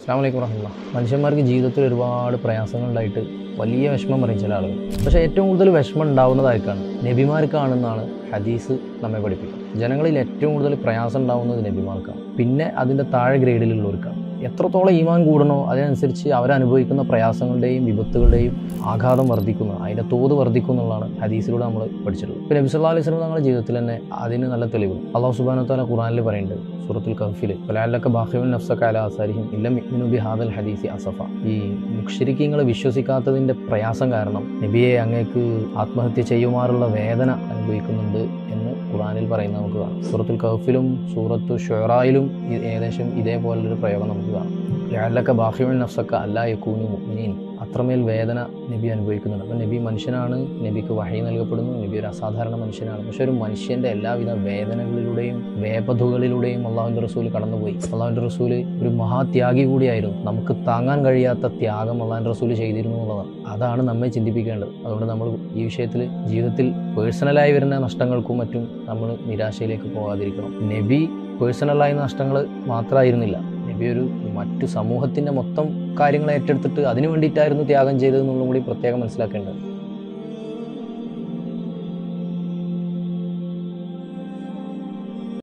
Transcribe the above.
അസ്സാം വലൈക്കും വറഹമുല്ല മനുഷ്യന്മാർക്ക് ജീവിതത്തിൽ ഒരുപാട് പ്രയാസങ്ങളുണ്ടായിട്ട് വലിയ വിഷമം പറയും ചില ആളുകൾ പക്ഷേ ഏറ്റവും കൂടുതൽ വിഷമം ഉണ്ടാവുന്നതായിക്കാണ് നബിമാർക്കാണെന്നാണ് ഹദീസ് നമ്മെ പഠിപ്പിക്കുന്നത് ജനങ്ങളിൽ ഏറ്റവും കൂടുതൽ പ്രയാസം ഉണ്ടാവുന്നത് നബിമാർക്കാണ് പിന്നെ അതിൻ്റെ താഴെ ഗ്രേഡിലുള്ളവർക്കാണ് എത്രത്തോളം ഈമാൻ കൂടണോ അതിനനുസരിച്ച് അവരനുഭവിക്കുന്ന പ്രയാസങ്ങളുടെയും വിപത്തുകളുടെയും ആഘാതം വർദ്ധിക്കുന്നു അതിൻ്റെ തോത് വർദ്ധിക്കും എന്നുള്ളതാണ് ഹദീസിലൂടെ നമ്മൾ പഠിച്ചിട്ടുള്ളത് ഇപ്പോൾ നബി സല്ലാ അലൈഹി സ്വലം തങ്ങളുടെ ജീവിതത്തിൽ തന്നെ അതിന് നല്ല തെളിവ് അള്ളാഹു സുബാന താല ഖുറാനിൽ പറയുന്നുണ്ട് സൂറത്തുൽ കഫിൽ പലാലൊക്കെ ബാഹ്യവൻ നഫ്സക്ക അല അസാരിഹിം ഇല്ലം ഇനുബി ഹാദൽ ഹദീസി അസഫ ഈ മുക്ഷരിക്കങ്ങളെ വിശ്വസിക്കാത്തതിൻ്റെ പ്രയാസം കാരണം നബിയെ അങ്ങേക്ക് ആത്മഹത്യ ചെയ്യുമാറുള്ള വേദന അനുഭവിക്കുന്നുണ്ട് എന്ന് ഖുറാനിൽ പറയുന്നത് നമുക്ക് കാണാം സൂറത്തുൽ കഫിലും സൂറത്തു ഷൊറായിലും ഏകദേശം ഇതേപോലൊരു പ്രയോഗം നമുക്ക് കാണാം ലാലക്ക ബാഹ്യവൻ നഫ്സക്ക അല്ല യക്കൂനു മുഅ്മിനീൻ അത്രമേൽ വേദന നബി അനുഭവിക്കുന്നുണ്ട് അപ്പം നബി മനുഷ്യനാണ് നബിക്ക് വഹി നൽകപ്പെടുന്നു നബി ഒരു അസാധാരണ മനുഷ്യനാണ് പക്ഷെ ഒരു മനുഷ്യൻ്റെ എല്ലാവിധ വേദനകളിലൂടെയും വേപതുകളിലൂടെയും അള്ളാഹുൻ്റെ റസൂൽ കടന്നുപോയി അള്ളാഹുൻ്റെ റസൂൽ ഒരു മഹാത്യാഗി കൂടിയായിരുന്നു നമുക്ക് താങ്ങാൻ കഴിയാത്ത ത്യാഗം അള്ളാഹുൻ്റെ റസൂൽ ചെയ്തിരുന്നു എന്നുള്ളതാണ് അതാണ് നമ്മെ ചിന്തിപ്പിക്കേണ്ടത് അതുകൊണ്ട് നമ്മൾ ഈ വിഷയത്തിൽ ജീവിതത്തിൽ പേഴ്സണലായി വരുന്ന നഷ്ടങ്ങൾക്കും മറ്റും നമ്മൾ നിരാശയിലേക്ക് പോകാതിരിക്കണം നബി പേഴ്സണലായ നഷ്ടങ്ങൾ മാത്രമായിരുന്നില്ല നബി ഒരു മറ്റു സമൂഹത്തിൻ്റെ മൊത്തം കാര്യങ്ങൾ ഏറ്റെടുത്തിട്ട് അതിനു വേണ്ടിയിട്ടായിരുന്നു ത്യാഗം ചെയ്തതെന്നുള്ളതും കൂടി പ്രത്യേകം മനസ്സിലാക്കേണ്ടത്